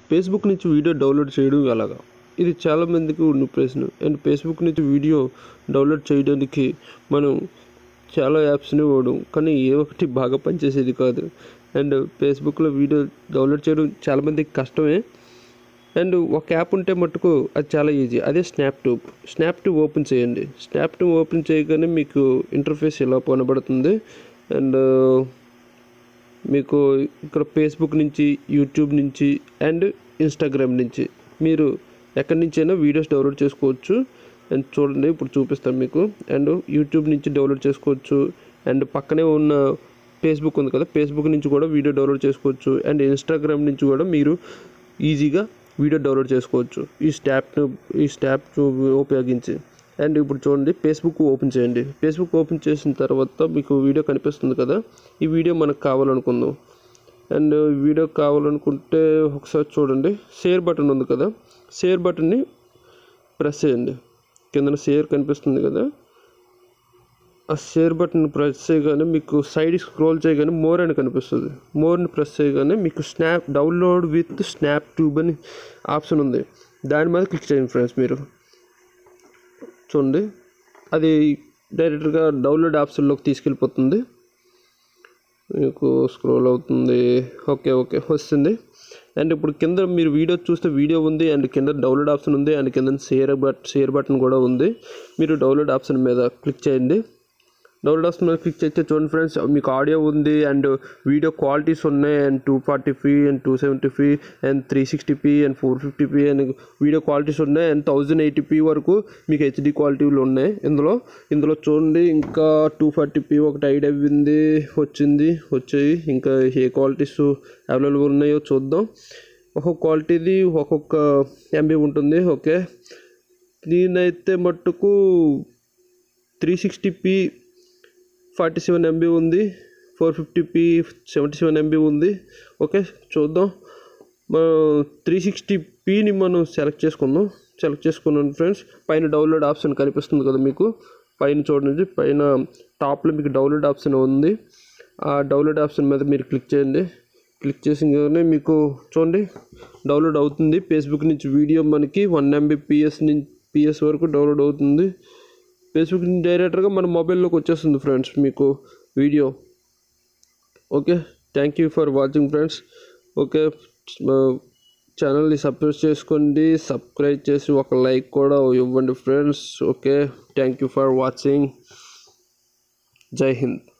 Facebook నుంచి video download చేయడం ఎలాగా ఇది చాలామందికి ఉన్న ప్రశ్న అండ్ ఫేస్బుక్ నుంచి వీడియో డౌన్లోడ్ చేయడానికి మనం చాలా యాప్స్ని వాడు కానీ ఏ ఒకటి బాగా పనిచేసేది కాదు అండ్ ఫేస్బుక్లో వీడియో డౌన్లోడ్ చేయడం చాలామందికి కష్టమే అండ్ ఒక యాప్ ఉంటే మటుకు అది చాలా ఈజీ అదే Snaptube Snaptube open చేయండి స్నాప్ ట్యూబ్ ఓపెన్ చేయగానే మీకు ఇంటర్ఫేస్ ఇలా కనబడుతుంది అండ్ మీకు ఇక్కడ ఫేస్బుక్ నుంచి యూట్యూబ్ నుంచి అండ్ ఇన్స్టాగ్రామ్ నుంచి మీరు ఎక్కడి నుంచైనా వీడియోస్ డౌన్లోడ్ చేసుకోవచ్చు అండ్ చూడండి ఇప్పుడు చూపిస్తాను మీకు అండ్ యూట్యూబ్ నుంచి డౌన్లోడ్ చేసుకోవచ్చు అండ్ పక్కనే ఉన్న ఫేస్బుక్ ఉంది కదా ఫేస్బుక్ నుంచి కూడా వీడియో డౌన్లోడ్ చేసుకోవచ్చు అండ్ ఇన్స్టాగ్రామ్ నుంచి కూడా మీరు ఈజీగా వీడియో డౌన్లోడ్ చేసుకోవచ్చు ఈ స్టాప్ను ఈ స్టాప్ ఉపయోగించి అండ్ ఇప్పుడు చూడండి ఫేస్బుక్ ఓపెన్ చేయండి ఫేస్బుక్ ఓపెన్ చేసిన తర్వాత మీకు వీడియో కనిపిస్తుంది కదా ఈ వీడియో మనకు కావాలనుకుందాం అండ్ వీడియో కావాలనుకుంటే ఒకసారి చూడండి షేర్ బటన్ ఉంది కదా షేర్ బటన్ని ప్రెస్ చేయండి కింద షేర్ కనిపిస్తుంది కదా ఆ షేర్ బటన్ ప్రెస్ చేయగానే మీకు సైడ్ స్క్రోల్ చేయగానే మోర్ అని కనిపిస్తుంది మోర్ని ప్రెస్ చేయగానే మీకు snap download with Snaptube అని ఆప్షన్ ఉంది దాని మీద క్లిక్ చేయండి ఫ్రెండ్స్ మీరు చూడండి అది డైరెక్ట్గా డౌన్లోడ్ ఆప్షన్లోకి తీసుకెళ్ళిపోతుంది మీకు స్క్రోల్ అవుతుంది ఓకే ఓకే వస్తుంది అండ్ ఇప్పుడు కింద మీరు వీడియో చూస్తే వీడియో ఉంది అండ్ కింద డౌన్లోడ్ ఆప్షన్ ఉంది అండ్ కింద షేర్ బట్ షేర్ బటన్ కూడా ఉంది మీరు డౌన్లోడ్ ఆప్షన్ మీద క్లిక్ చేయండి డౌన్లోడ్ ఆప్షన్ మీద క్లిక్ చేస్తే చూడండి ఫ్రెండ్స్ మీకు ఆడియో ఉంది అండ్ వీడియో క్వాలిటీస్ ఉన్నాయి and two forty P and two seventy P and three sixty P and four fifty P and video qualities ఉన్నాయి అండ్ థౌజండ్ ఎయిటీ పీ వరకు మీకు HD క్వాలిటీలు ఉన్నాయి ఇందులో ఇందులో చూడండి ఇంకా టూ ఫార్టీ పీ ఒకటి ఐడియా ఉంది వచ్చింది వచ్చాయి ఇంకా ఏ క్వాలిటీస్ అవైలబుల్ ఉన్నాయో చూద్దాం ఒక్కొక్క క్వాలిటీది ఒక్కొక్క ఎంబీ ఉంటుంది ఓకే నేనైతే మట్టుకు three sixty P forty seven MB ఉంది four fifty P seventy seven MB ఉంది ఓకే చూద్దాం త్రీ సిక్స్టీ పీని మనం సెలెక్ట్ చేసుకుందాం సెలెక్ట్ చేసుకున్నాను ఫ్రెండ్స్ పైన డౌన్లోడ్ ఆప్షన్ కనిపిస్తుంది కదా మీకు పైన చూడండి పైన టాప్లో మీకు డౌన్లోడ్ ఆప్షన్ ఉంది ఆ డౌన్లోడ్ ఆప్షన్ మీద మీరు క్లిక్ చేయండి క్లిక్ చేసిన మీకు చూడండి డౌన్లోడ్ అవుతుంది ఫేస్బుక్ నుంచి వీడియో మనకి వన్ ఎంబీ పిఎస్ నుంచి పిఎస్ వరకు డౌన్లోడ్ అవుతుంది ఫేస్బుక్ నుంచి డైరెక్ట్గా మన మొబైల్లోకి వచ్చేస్తుంది ఫ్రెండ్స్ మీకు video okay thank you for watching friends okay ఛానల్ని సబ్స్క్రైబ్ చేసుకోండి సబ్స్క్రైబ్ చేసి ఒక లైక్ కూడా ఇవ్వండి friends okay thank you for watching జై హింద్